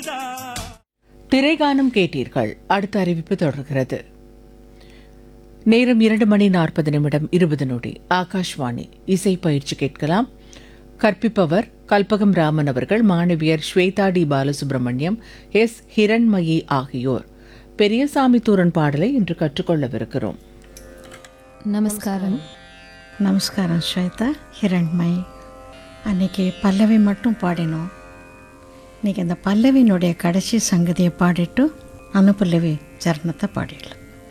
திரைகானம் கேட்டீர்கள் அடுத்த அறிவிப்பு தொடர்கிறது நேரம் இரண்டு மணி நாற்பது நிமிடம் இருபது நொடி ஆகாஷ்வாணி இசை பயிற்சி கேட்கலாம் கற்பிப்பவர் கல்பகம் ராமன் அவர்கள் மாணவியர் ஸ்வேதா டி பாலசுப்ரமணியம் எஸ் ஹிரண்மயி ஆகியோர் பெரியசாமி தூரன் பாடலை இன்று கற்றுக்கொள்ளவிருக்கிறோம் நமஸ்காரம் நமஸ்காரம் ஸ்வேதா ஹிரண்மயி அன்னைக்கு பல்லவி மட்டும் பாடினோம் இன்னைக்கு அந்த பல்லவியினுடைய கடைசி சங்கதியை பாடிட்டு அனுபல்லவி சரணத்தை பாடிடலாம்